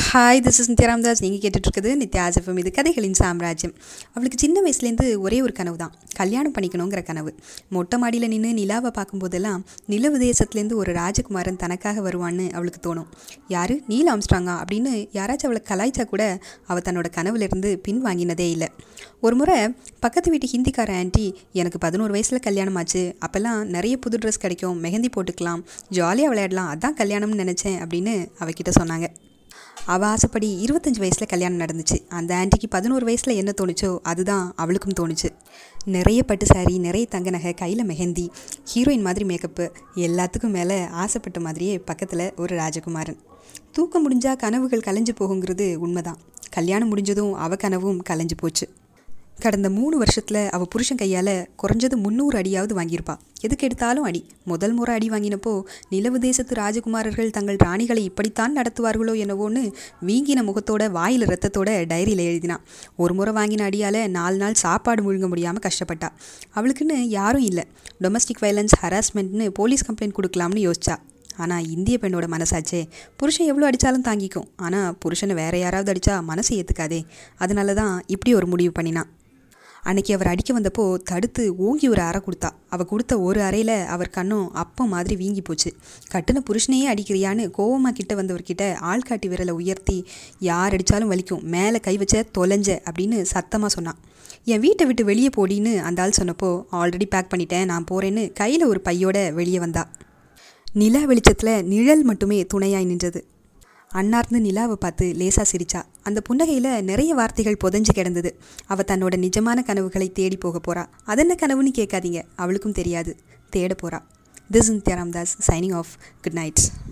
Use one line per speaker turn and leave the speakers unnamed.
hi this is Nithya Ramdas நீங்கள் கேட்டுட்ருக்குது நித்யா ஆசஃபம் இது கதைகளின் சாம்ராஜ்யம் அவளுக்கு சின்ன வயசுலேருந்து ஒரே ஒரு கனவு தான் கல்யாணம் பண்ணிக்கணுங்கிற கனவு மொட்டை மாடியில் நின்று நிலாவை பார்க்கும்போதெல்லாம் நிலவு தேசத்துலேருந்து ஒரு ராஜகுமாரன் தனக்காக வருவான்னு அவளுக்கு தோணும் யார் நீல் ஆம்ஸ்ட்ராங்கா அப்படின்னு யாராச்சும் அவளை கலாய்ச்சா கூட அவள் தன்னோட கனவுலேருந்து பின் வாங்கினதே இல்லை ஒரு முறை பக்கத்து வீட்டு ஹிந்திக்கார ஆன்ட்டி எனக்கு பதினோரு வயசில் கல்யாணம் ஆச்சு அப்போல்லாம் நிறைய புது ட்ரெஸ் கிடைக்கும் மெஹந்தி போட்டுக்கலாம் ஜாலியாக விளையாடலாம் அதான் கல்யாணம்னு நினச்சேன் அப்படின்னு அவகிட்ட சொன்னாங்க அவள் ஆசைப்படி இருபத்தஞ்சி வயசில் கல்யாணம் நடந்துச்சு அந்த ஆன்ட்டிக்கு பதினோரு வயசில் என்ன தோணுச்சோ அதுதான் அவளுக்கும் தோணுச்சு நிறைய பட்டு சாரி நிறைய தங்க நகை கையில் மெஹந்தி ஹீரோயின் மாதிரி மேக்கப்பு எல்லாத்துக்கும் மேலே ஆசைப்பட்ட மாதிரியே பக்கத்தில் ஒரு ராஜகுமாரன் தூக்கம் முடிஞ்சால் கனவுகள் கலைஞ்சு போகுங்கிறது உண்மைதான் கல்யாணம் முடிஞ்சதும் அவ கனவும் கலைஞ்சு போச்சு கடந்த மூணு வருஷத்தில் அவள் புருஷன் கையால் குறைஞ்சது முந்நூறு அடியாவது வாங்கியிருப்பா எதுக்கு எடுத்தாலும் அடி முதல் முறை அடி வாங்கினப்போ நிலவு தேசத்து ராஜகுமாரர்கள் தங்கள் ராணிகளை இப்படித்தான் நடத்துவார்களோ என்னவோன்னு வீங்கின முகத்தோட வாயில் ரத்தத்தோட டைரியில் எழுதினான் ஒரு முறை வாங்கின அடியால் நாலு நாள் சாப்பாடு முழுங்க முடியாமல் கஷ்டப்பட்டா அவளுக்குன்னு யாரும் இல்லை டொமஸ்டிக் வயலன்ஸ் ஹராஸ்மெண்ட்னு போலீஸ் கம்ப்ளைண்ட் கொடுக்கலாம்னு யோசிச்சா ஆனால் இந்திய பெண்ணோட மனசாச்சே புருஷன் எவ்வளோ அடித்தாலும் தாங்கிக்கும் ஆனால் புருஷனை வேற யாராவது அடித்தா மனசை ஏற்றுக்காதே அதனால தான் இப்படி ஒரு முடிவு பண்ணினான் அன்னைக்கு அவர் அடிக்க வந்தப்போ தடுத்து ஓங்கி ஒரு அறை கொடுத்தா அவள் கொடுத்த ஒரு அறையில் அவர் கண்ணும் அப்பம் மாதிரி வீங்கி போச்சு கட்டுன புருஷனையே அடிக்கிறியான்னு கோவமாக கிட்ட வந்தவர்கிட்ட ஆள்காட்டி விரலை உயர்த்தி யார் அடித்தாலும் வலிக்கும் மேலே கை வச்ச தொலைஞ்ச அப்படின்னு சத்தமாக சொன்னான் என் வீட்டை விட்டு வெளியே போடின்னு அந்த ஆள் சொன்னப்போ ஆல்ரெடி பேக் பண்ணிட்டேன் நான் போகிறேன்னு கையில் ஒரு பையோட வெளியே வந்தா நிலா வெளிச்சத்தில் நிழல் மட்டுமே துணையாய் நின்றது அன்னார்ந்து நிலாவை பார்த்து லேசா சிரிச்சா அந்த புன்னகையில் நிறைய வார்த்தைகள் புதஞ்சு கிடந்தது அவள் தன்னோட நிஜமான கனவுகளை தேடி போக போறா அதென்ன கனவுன்னு கேட்காதீங்க அவளுக்கும் தெரியாது தேட போறா திஸ் இன் தியாராம்தாஸ் சைனிங் ஆஃப் குட் நைட்ஸ்